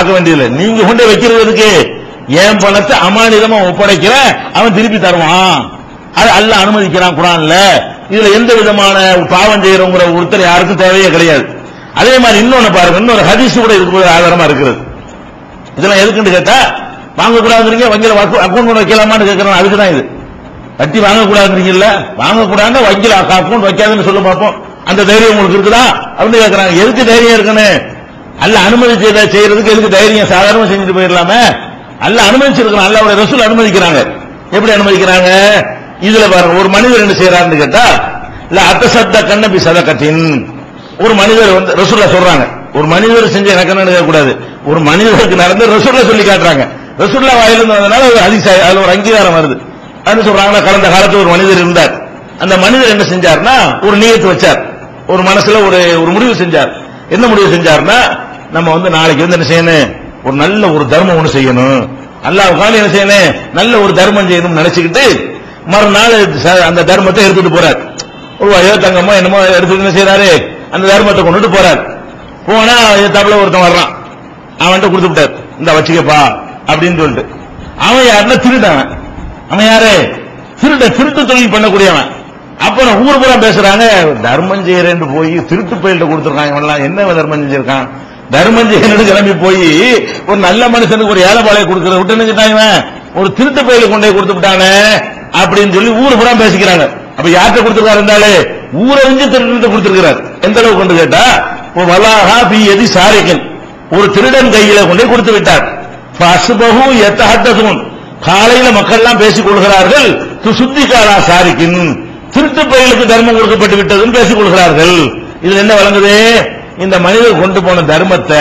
பார்க்க வேண்டியதில்லை நீங்க கொண்டு வைக்கிறதுக்கு என் பணத்தை அமானிதமா ஒப்படைக்கிற அவன் திருப்பி தருவான் அது அல்லாஹ் அனுமதிக்கிறான் குரான்ல இதுல எந்த விதமான பாவம் செய்யறவங்கிற ஒருத்தர் யாருக்கும் தேவையே கிடையாது அதே மாதிரி இன்னொன்னு பாருங்க இன்னொரு ஹதீஸ் கூட இதுக்கு ஒரு ஆதாரமா இருக்கிறது இதெல்லாம் எதுக்குன்னு கேட்டா வாங்கக்கூடாதுங்க வங்கியில அக்கௌண்ட் கொண்டு வைக்கலாமான்னு கேட்கறோம் அதுக்கு தான் இது வட்டி வாங்கக்கூடாதுன்றீங்கல்ல வாங்கக்கூடாதுன்னா வங்கியில அக்கௌண்ட் வைக்காதுன்னு சொல்ல பார்ப்போம் அந்த தைரியம் உங்களுக்கு இருக்குதா அப்படின்னு கேட்கறாங்க எதுக்கு தைரியம் இருக்குன்னு அல்ல அனுமதி செய்த செய்யறதுக்கு எதுக்கு தைரியம் சாதாரணமா செஞ்சுட்டு போயிடலாமே அல்ல அனுமதிச்சிருக்கிறான் அல்லாவுடைய ரசூல் அனுமதிக்கிறாங்க எப்படி அனுமதிக்கிறாங்க இதுல பாருங்க ஒரு மனிதர் என்ன செய்யறாருன்னு கேட்டா இல்ல அத்தசத்த கண்ணபி சதக்கத்தின் ஒரு மனிதர் வந்து ரசூல்லா சொல்றாங்க ஒரு மனிதர் செஞ்ச எனக்கு என்ன கூடாது ஒரு மனிதருக்கு நடந்து ரசூல்லா சொல்லி காட்டுறாங்க ரசூல்லா வாயிலிருந்து வந்ததுனால ஒரு அதிசய அதுல ஒரு அங்கீகாரம் வருது அது சொல்றாங்க கடந்த காலத்துல ஒரு மனிதர் இருந்தார் அந்த மனிதர் என்ன செஞ்சார்னா ஒரு நியத்து வச்சார் ஒரு மனசுல ஒரு ஒரு முடிவு செஞ்சார் என்ன முடிவு செஞ்சார்னா நம்ம வந்து நாளைக்கு வந்து என்ன செய்யணும் ஒரு நல்ல ஒரு தர்மம் ஒண்ணு செய்யணும் அல்லாஹ் என்ன செய்யணும் நல்ல ஒரு தர்மம் செய்யணும்னு நினைச்சுக்கிட்டு மறுநாள் ச- அந்த தர்மத்தை எடுத்துட்டு போறார் ரூபாயோ தங்கமோ என்னமோ எடுத்துட்டு என்ன செய்யறாரு அந்த தர்மத்தை கொண்டுட்டு போறார் போனா தப்புல ஒருத்தன் வர்றான் அவன்கிட்ட கொடுத்து விட்டார் இந்த வச்சுக்கப்பா அப்படின்னு சொல்லிட்டு அவன் யாருன்னா திருடன் அவன் யாரு திருட திருட்டு தொழில் பண்ணக்கூடியவன் அப்புறம் ஊர் பூரா பேசுறாங்க தர்மம் செய்யறேன்னு போய் திருட்டு பயில்ட்ட கொடுத்துருக்கான் இவன்லாம் என்ன தர்மம் செஞ்சிருக்கான் தர்மம் செய்யணும்னு கிளம்பி போய் ஒரு நல்ல மனுஷனுக்கு ஒரு ஏழைப்பாளைய கொடுக்கற விட்டு நினைச்சிட்டான் இவன் ஒரு திருட்டு பயில கொண்டு போய் கொடுத்து விட்டானே அப்படின்னு சொல்லி ஊர் பூரா பேசிக்கிறாங்க அப்ப யார்கிட்ட கொடுத்திருக்காரு இருந்தாலே ஊரறிஞ்சு திருட்டு கொடுத்திருக்கிறார் எந்த அளவுக்கு கொண்டு கேட்டா ஒரு வலாஹா பி எதி சாரிக்கன் ஒரு திருடன் கையில கொண்டு போய் கொடுத்து விட்டார் ஃபஸ்பஹு யத்தஹத்ததுன் காலையில மக்கள் எல்லாம் பேசிக் கொள்கிறார்கள் சுத்திகாரா சாரிக்கின் திருட்டு பயிலுக்கு தர்மம் கொடுக்கப்பட்டு விட்டதுன்னு பேசிக் கொள்கிறார்கள் இதுல என்ன வழங்குது இந்த மனிதர் கொண்டு போன தர்மத்தை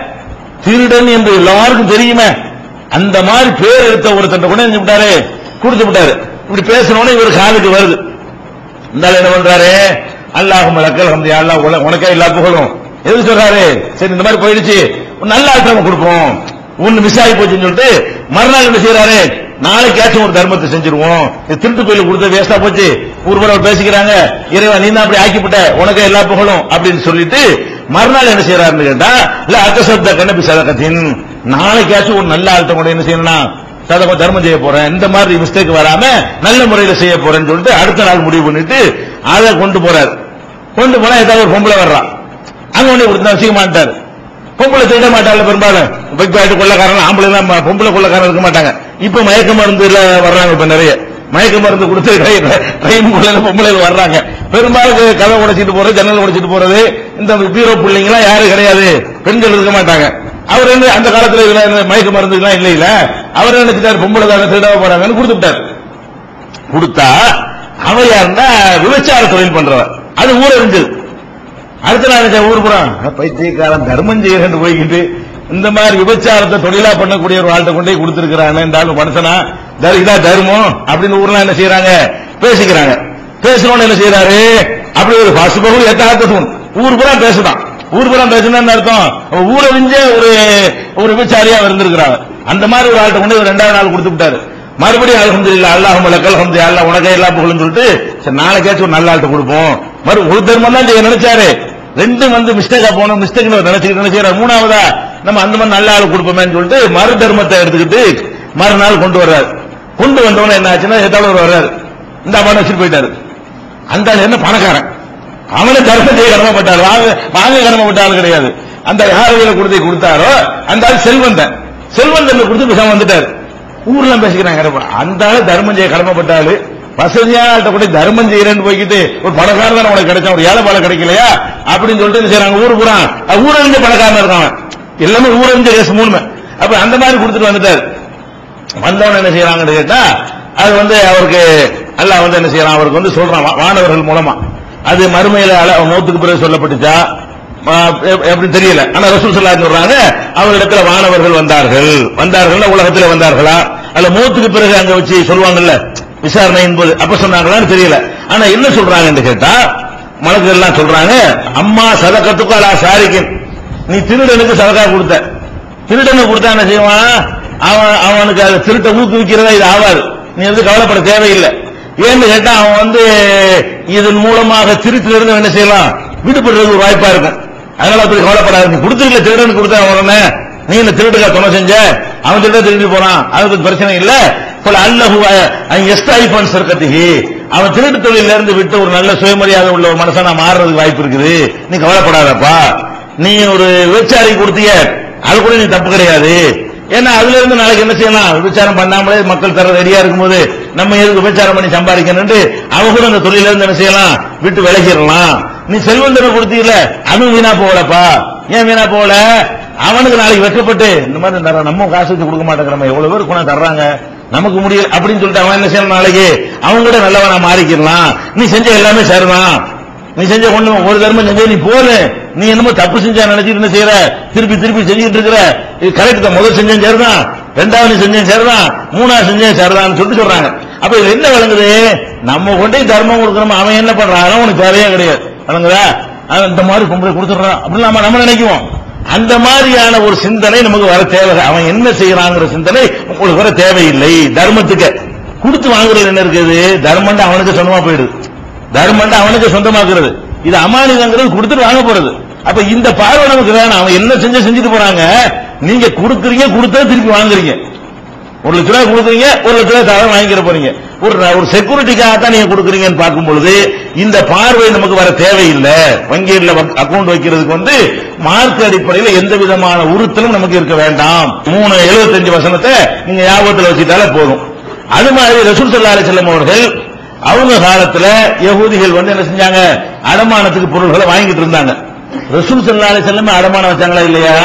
திருடன் என்று எல்லாருக்கும் தெரியுமே அந்த மாதிரி பேர் எடுத்த ஒருத்தன் கூட என்ன விட்டாரு கொடுத்து விட்டாரு இப்படி பேசணும்னு இவர் காதுக்கு வருது இந்த ஆளு என்ன பண்றாரு அல்லாஹ் மலக்கல் ஹம்தி அல்லாஹ் உல- உனக்கே எல்லா புகழும் எது சொல்றாரு சரி இந்த மாதிரி போயிடுச்சு ஒரு நல்ல ஆட்டம் கொடுப்போம் ஒண்ணு மிஸ் ஆகி போச்சுன்னு சொல்லிட்டு மறுநாள் என்ன செய்யறாரு நாளைக்காச்சும் ஒரு தர்மத்தை செஞ்சிருவோம் இது திருட்டு கோயிலுக்கு கொடுத்த வேஸ்டா போச்சு ஒருவர் பேசிக்கிறாங்க இறைவா நீ தான் அப்படி ஆக்கிவிட்ட உனக்கே எல்லா புகழும் அப்படின்னு சொல்லிட்டு மறுநாள் என்ன செய்யறாருன்னு கேட்டா இல்ல அக்கசப்த கண்ணபி சதகத்தின் நாளைக்காச்சும் ஒரு நல்ல ஆள்கிட்ட கூட என்ன செய்யணும்னா சதகம் தர்மம் செய்ய போறேன் இந்த மாதிரி மிஸ்டேக் வராம நல்ல முறையில செய்ய போறேன்னு சொல்லிட்டு அடுத்த நாள் முடிவு பண்ணிட்டு அதை கொண்டு போறாரு கொண்டு போனா ஏதாவது ஒரு பொம்பளை வர்றான் அங்க ஒண்ணு கொடுத்தா வச்சுக்க மாட்டாரு பொம்பளை திருட மாட்டாங்க பெரும்பாலும் பைக் பாயிட்டு கொள்ளக்காரன் ஆம்பளை எல்லாம் ம- பொம்பளை கொள்ளக்காரன் இருக்க மாட்டாங்க இப்ப மயக்க மருந்துல வர்றாங்க இப்ப நிறைய மயக்க மருந்து கொடுத்து ட்ரெயின் கொள்ளையில பொம்பளைகள் வர்றாங்க பெரும்பாலும் கதை உடைச்சிட்டு போறது ஜன்னல் உடைச்சிட்டு போறது இந்த பீரோ பிள்ளைங்க எல்லாம் யாரும் கிடையாது பெண்கள் இருக்க மாட்டாங்க அவர் என்ன அந்த காலத்துல இதுல இந்த மயக்க மருந்து எல்லாம் இல்ல இல்ல அவர் நினைச்சிட்டாரு பொம்பளை தானே திருட போறாங்கன்னு கொடுத்து விட்டாரு கொடுத்தா அவ யாருன்னா விபச்சார தொழில் பண்றவன் அது ஊரறிஞ்சது அடுத்த நாள் என்ன ஊர் புறம் பைத்தியக்காரன் தர்மம் செய்யறேன்னு போய்கிட்டு இந்த மாதிரி விபச்சாரத்தை தொழிலா பண்ணக்கூடிய ஒரு ஆள்கிட்ட கொண்டு போய் கொடுத்திருக்கிறாங்க இந்த ஆளு மனுஷனா தர் இதா தர்மம் அப்படின்னு ஊர்லாம் என்ன செய்யறாங்க பேசிக்கிறாங்க பேசணும்னு என்ன செய்யறாரு அப்படி ஒரு பசுபகு எத்தாத்ததும் ஊர் பூரா பேசுதான் ஊர் பூரா பேசுனா அர்த்தம் அவன் ஊரறிஞ்ச ஒரு ஒரு விபச்சாரியா இருந்திருக்கிறாங்க அந்த மாதிரி ஒரு ஆள்கிட்ட கொண்டு போய் ரெண்டாவது நாள் கொடுத்து விட்டாரு மறுபடியும் அல்ஹம்துலில்லாஹ் அல்லாஹ் மலக்கல் ஹம்து அல்லாஹ் உனக்கே எல்லா புகழும் சொல்லிட்டு சரி நாளைக்காச்சும் ஒரு நல்ல ஆள்கிட்ட கொடுப்போம் மறு ஒரு தர்மம் தான் செய்ய நினைச்சாரு ரெண்டும் வந்து மிஸ்டேக்கா போனோம் மிஸ்டேக் நினைச்சுக்கிட்டு நினைச்சாரு மூணாவதா நம்ம அந்த மாதிரி நல்ல ஆள் கொடுப்போமேன்னு சொல்லிட்டு மறு தர்மத்தை எடுத்துக்கிட்டு மறுநாள் கொண்டு வர்றாரு கொண்டு வந்தவன என்ன ஆச்சுன்னா ஏதாவது வர்றாரு இந்த அம்மா வச்சுட்டு போயிட்டாரு அந்த ஆள் என்ன பணக்காரன் அவனு தர்மம் செய்ய கடமைப்பட்டார் வாங்க வாங்க கடமைப்பட்ட ஆள் கிடையாது அந்த யாரையில கொடுத்து கொடுத்தாரோ அந்த ஆள் செல்வந்தன் செல்வந்தன் கொடுத்து பேசாம வந்துட்டாரு ஊர்ல பேசிக்கிறாங்க கடமை. அந்த ஆளு தர்மம் செய்ய கடமைப்பட்ட ஆளு வசதியான ஆள்கிட்ட கூட தர்மம் செய்யறேன்னு போய்கிட்டு ஒரு பணக்காரன் தானே உனக்கு கிடைச்சா ஒரு ஏழை பாலை கிடைக்கலையா அப்படின்னு சொல்லிட்டு என்ன செய்றாங்க ஊரு பூரா ஊரறிஞ்ச பணக்காரன் இருக்கான் எல்லாமே ஊரறிஞ்ச ரேஸ் மூணுமே அப்ப அந்த மாதிரி கொடுத்துட்டு வந்துட்டாரு வந்தவன் என்ன செய்யறாங்கன்னு கேட்டா அது வந்து அவருக்கு அல்லாஹ் வந்து என்ன செய்யறான் அவருக்கு வந்து சொல்றான் வா- வானவர்கள் மூலமா அது மறுமையில அல- மௌத்துக்கு பிறகு சொல்லப்பட்டுச்சா ஆ, எப்- எப்படின்னு தெரியல ஆனா ரசூல் ஸல்லல்லாஹு அலைஹி சொல்றாங்க அவரிடத்துல வானவர்கள் வந்தார்கள் வந்தார்கள் உலகத்துல வந்தார்களா அல்ல மௌத்துக்கு பிறகு அங்க வச்சு சொல்லுவாங்கல்ல விசாரணை என்பது அப்ப சொன்னாங்களான்னு தெரியல ஆனா என்ன சொல்றாங்கன்னு கேட்டா மலக்குகள் எல்லாம் சொல்றாங்க அம்மா சதக்கத்துக்கு அலா சாரிக்கின் நீ திருடனுக்கு சதக்கா கொடுத்த திருடனுக்கு கொடுத்தா என்ன செய்வான் அவன் அவனுக்கு அதை திருட்ட ஊக்குவிக்கிறதா இது ஆகாது நீ வந்து கவலைப்பட தேவையில்லை ஏன்னு கேட்டா அவன் வந்து இதன் மூலமாக திருட்டில இருந்து என்ன செய்யலாம் விடுபடுறது ஒரு வாய்ப்பா இருக்கும் அதனால அப்படி கவலைப்படாது நீ கொடுத்துருக்கல திருடனுக்கு கொடுத்தா உடனே நீ இந்த திருட்டுக்கா துணை செஞ்ச அவன் திருட திருடி போறான் அதுக்கு பிரச்சனை இல்ல போல அல்லஹு எஸ்டாய்பன் சர்க்கத்திகி அவன் திருட்டு தொழில இருந்து விட்டு ஒரு நல்ல சுயமரியாதை உள்ள ஒரு மனுஷனா மாறுறதுக்கு வாய்ப்பு இருக்குது நீ கவலைப்படாதப்பா நீ ஒரு விபச்சாரி கொடுத்திய அது கூட நீ தப்பு கிடையாது ஏன்னா அதுல இருந்து நாளைக்கு என்ன செய்யலாம் விபச்சாரம் பண்ணாமலே மக்கள் தர ரெடியா இருக்கும்போது நம்ம எதுக்கு விபச்சாரம் பண்ணி சம்பாதிக்கணும்னு அவங்க கூட அந்த தொழில இருந்து என்ன செய்யலாம் விட்டு விலகிடலாம் நீ செல்வந்தனை கொடுத்தீல அவன் வீணா போகலப்பா ஏன் வீணா போகல அவனுக்கு நாளைக்கு வெட்டப்பட்டு இந்த மாதிரி தர நம்ம காசு வச்சு கொடுக்க மாட்டேங்கிறோம் எவ்வளவு பேர் குணம் தர்றாங்க நமக்கு முடியல அப்படின்னு சொல்லிட்டு அவன் என்ன செய்யணும் நாளைக்கு அவங்க கூட நல்லவனா மாறிக்கலாம் நீ செஞ்ச எல்லாமே சரிதான் நீ செஞ்ச ஒண்ணு ஒரு தர்மம் செஞ்ச நீ போல நீ என்னமோ தப்பு செஞ்சா நினைச்சிட்டு என்ன செய்யற திருப்பி திருப்பி செஞ்சுட்டு இருக்கிற இது கரெக்ட் தான் முதல் செஞ்சேன் சரிதான் ரெண்டாவது நீ செஞ்சேன் சரிதான் மூணாவது செஞ்சேன் சரிதான் சொல்லிட்டு சொல்றாங்க அப்ப இது என்ன விளங்குது நம்ம கொண்டே தர்மம் கொடுக்கணும் அவன் என்ன பண்றான் அவனுக்கு தேவையே கிடையாது விளங்குதா அவன் இந்த மாதிரி பொம்பளை கொடுத்துடுறான் அப்படின்னு நம்ம நம்ம நினைக்குவோம் அந்த மாதிரியான ஒரு சிந்தனை நமக்கு வர தேவை அவன் என்ன செய்யறாங்கிற சிந்தனை உங்களுக்கு வர தேவையில்லை தர்மத்துக்கு கொடுத்து வாங்குறது என்ன இருக்குது தர்மம் அவனுக்கு சொந்தமா போயிடுது தர்மம் அவனுக்கு சொந்தமாக்குறது இது அமானிதங்கிறது கொடுத்துட்டு வாங்க போறது அப்ப இந்த பார்வை நமக்கு வேணாம் அவன் என்ன செஞ்ச செஞ்சுட்டு போறாங்க நீங்க கொடுக்குறீங்க கொடுத்தா திருப்பி வாங்குறீங்க ஒரு லட்ச ரூபாய் கொடுக்குறீங்க ஒரு லட்ச ரூபாய் தரம் வாங்கிக்கிற போறீங்க ஒரு ஒரு செக்யூரிட்டிக்காக தான் நீங்க கொடுக்குறீங்கன்னு பார்க்கும் பொழுது இந்த பார்வை நமக்கு வர தேவையில்லை வங்கியில் அக்கவுண்ட் வைக்கிறதுக்கு வந்து மார்க் அடிப்படையில் எந்த விதமான உறுத்தலும் நமக்கு இருக்க வேண்டாம் மூணு எழுபத்தஞ்சு வசனத்தை நீங்க ஞாபகத்தில் வச்சுட்டாலே போதும் அது மாதிரி ரசூல் சல்லா செல்லம் அவர்கள் அவங்க காலத்துல யகூதிகள் வந்து என்ன செஞ்சாங்க அடமானத்துக்கு பொருள்களை வாங்கிட்டு இருந்தாங்க ரசூல் சல்லா செல்லமே அடமானம் வச்சாங்களா இல்லையா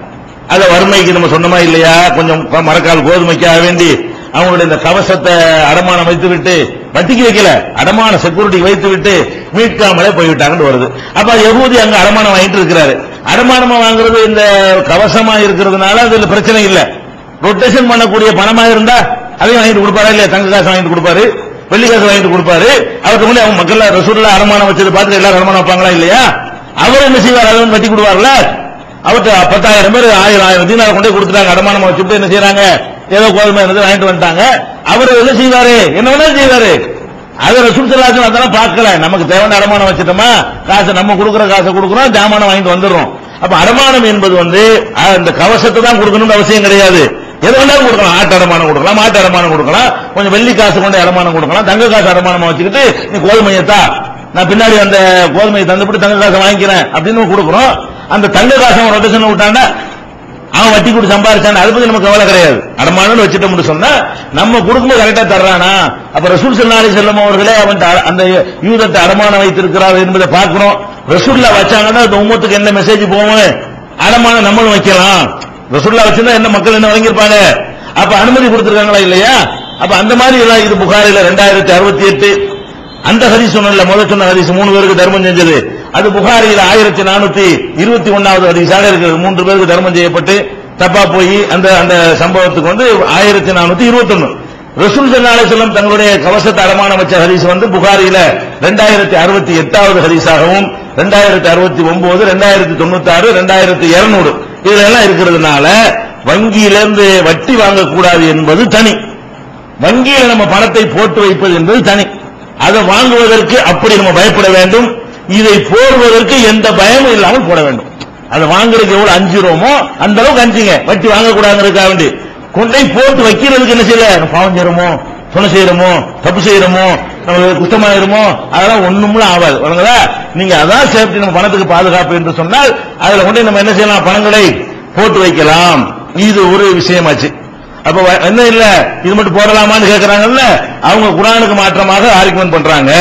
அத வறுமைக்கு நம்ம சொன்னமா இல்லையா கொஞ்சம் மரக்கால் கோதுமைக்காக வேண்டி அவங்களுடைய இந்த கவசத்தை அடமானம் வைத்து விட்டு வட்டிக்கு வைக்கல அடமான செக்யூரிட்டி வைத்து விட்டு மீட்காமலே போய்விட்டாங்கன்னு வருது அப்ப யகூதி அங்க அடமானம் வாங்கிட்டு இருக்கிறாரு அடமானமா வாங்குறது இந்த கவசமா இருக்கிறதுனால அதுல பிரச்சனை இல்ல ரொட்டேஷன் பண்ணக்கூடிய பணமா இருந்தா அதையும் வாங்கிட்டு கொடுப்பாரா இல்லையா தங்க காசு வாங்கிட்டு கொடுப்பாரு வெள்ளி காசு வாங்கிட்டு கொடுப்பாரு அவருக்கு முன்னாடி அவங்க மக்கள் ரசூல்ல அடமானம் வச்சது பார்த்து எல்லாரும் அடமானம் வைப்பாங்களா இல்லையா அவர் என்ன செய்வார் அதை வட்டி கொடுவார்ல அவர்கிட்ட பத்தாயிரம் பேர் ஆயிரம் ஆயிரம் தீனார் கொண்டே கொடுத்துட்டாங்க அடமானம் வச்சுட்டு என்ன செய்யறாங்க ஏதோ கோதுமை இருந்தது வாங்கிட்டு வந்துட்டாங்க அவர் என்ன செய்வாரு என்ன வேணாலும் செய்வாரு அதை ரசூல் சல்லாசன் அதெல்லாம் பார்க்கல நமக்கு தேவையான அடமானம் வச்சுட்டோமா காசு நம்ம கொடுக்குற காசை கொடுக்குறோம் ஜாமானம் வாங்கிட்டு வந்துடுறோம் அப்ப அடமானம் என்பது வந்து அஹ், இந்த கவசத்தை தான் கொடுக்கணும்னு அவசியம் கிடையாது எது வேணாலும் கொடுக்கலாம் ஆட்டு அடமானம் கொடுக்கலாம் மாட்டு அடமானம் கொடுக்கலாம் கொஞ்சம் வெள்ளி காசு கொண்டு அடமானம் கொடுக்கலாம் தங்க காசு அடமானமா வச்சுக்கிட்டு நீ கோதுமையத்தா நான் பின்னாடி அந்த கோதுமையை தந்துபிட்டு தங்க காசை வாங்கிக்கிறேன் அப்படின்னு கொடுக்குறோம் அந்த தங்க காசை அவன் ரொட்டேஷன் விட்டாண்டா அவன் வட்டி கொடுத்து சம்பாரிச்சான் அதை பத்தி நமக்கு கவலை கிடையாது அடமானம்னு வச்சுட்டோம்னு சொன்னா நம்ம கொடுக்கும்போது கரெக்டா தர்றானா அப்ப ரசூல் சல்லாரி செல்லம் அவர்களே அவன் த- அந்த யூதத்தை அடமானம் வைத்திருக்கிறார் என்பதை பார்க்கிறோம் ரசூல்லா வச்சாங்கன்னா அந்த உம்மத்துக்கு என்ன மெசேஜ் போகும் அடமானம் நம்மளும் வைக்கலாம் ரசூல்லா வச்சிருந்தா என்ன மக்கள் என்ன வாங்கியிருப்பாங்க அப்ப அனுமதி கொடுத்திருக்காங்களா இல்லையா அப்ப அந்த மாதிரி எல்லாம் இது புகாரில ரெண்டாயிரத்தி அறுபத்தி எட்டு அந்த ஹரிஸ் சொன்னல முதல் சொன்ன ஹரிஸ் மூணு பேருக்கு தர்மம் செஞ்சது அது புகாரியில் ஆயிரத்தி நானூத்தி இருபத்தி ஒன்னாவது ஹரிஸாக இருக்கிறது மூன்று பேருக்கு தர்மம் செய்யப்பட்டு தப்பா போய் அந்த அந்த சம்பவத்துக்கு வந்து ஆயிரத்தி நானூத்தி இருபத்தி ஒன்னு ரசூல் சல்லாஹ் செல்லம் தங்களுடைய கவசத்தை அடமானம் வச்ச ஹரிஸ் வந்து புகாரில ரெண்டாயிரத்தி அறுபத்தி எட்டாவது ஹரிஸாகவும் ரெண்டாயிரத்தி அறுபத்தி ஒன்பது ரெண்டாயிரத்தி தொண்ணூத்தி ஆறு ரெண்டாயிரத்தி இருநூறு இதெல்லாம் இருக்கிறதுனால வங்கியிலிருந்து வட்டி வாங்கக்கூடாது என்பது தனி வங்கியில் நம்ம பணத்தை போட்டு வைப்பது என்பது தனி அதை வாங்குவதற்கு அப்படி நம்ம பயப்பட வேண்டும் இதை போடுவதற்கு எந்த பயமும் இல்லாமல் போட வேண்டும் அதை வாங்குறதுக்கு எவ்வளவு அஞ்சுறோமோ அந்த அளவுக்கு அஞ்சுங்க வட்டி வாங்கக்கூடாதுங்கிறதுக்காக வேண்டி கொண்டை போட்டு வைக்கிறதுக்கு என்ன செய்யல நம்ம பாவம் செய்யறோமோ துணை செய்யறோமோ தப்பு செய்யறோமோ நம்மளுக்கு குத்தமாயிருமோ அதெல்லாம் ஒண்ணுமும் ஆகாது வழங்குதா நீங்க அதான் சேஃப்டி நம்ம பணத்துக்கு பாதுகாப்பு என்று சொன்னால் அதுல கொண்டு நம்ம என்ன செய்யலாம் பணங்களை போட்டு வைக்கலாம் இது ஒரு விஷயமாச்சு அப்ப வ- என்ன இல்ல இது மட்டும் போடலாமான்னு கேக்குறாங்கல்ல அவங்க குரானுக்கு மாற்றமாக ஆர்குமெண்ட் பண்றாங்க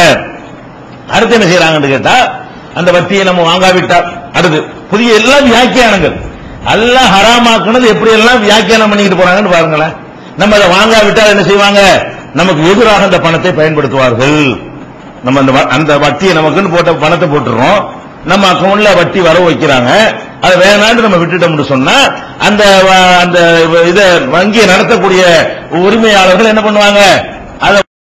அடுத்து என்ன செய்யறாங்கன்னு கேட்டா அந்த வட்டியை நம்ம வாங்காவிட்டா அடுத்து புதிய எல்லாம் வியாக்கியானங்கள் எல்லாம் ஹராமாக்குனது எப்படி எல்லாம் வியாக்கியானம் பண்ணிக்கிட்டு போறாங்கன்னு பாருங்களேன் நம்ம அதை வாங்காவிட்டால் என்ன செய்வாங்க நமக்கு எதிராக அந்த பணத்தை பயன்படுத்துவார்கள் நம்ம அந்த வ- அந்த வட்டியை நமக்குன்னு போட்ட பணத்தை போட்டுறோம் நம்ம அக்கவுண்ட்ல வட்டி வர வைக்கிறாங்க அது வேணான்னு நம்ம விட்டுட்டோம்னு சொன்னா அந்த வ- அந்த இதை வங்கியை நடத்தக்கூடிய உரிமையாளர்கள் என்ன பண்ணுவாங்க அதை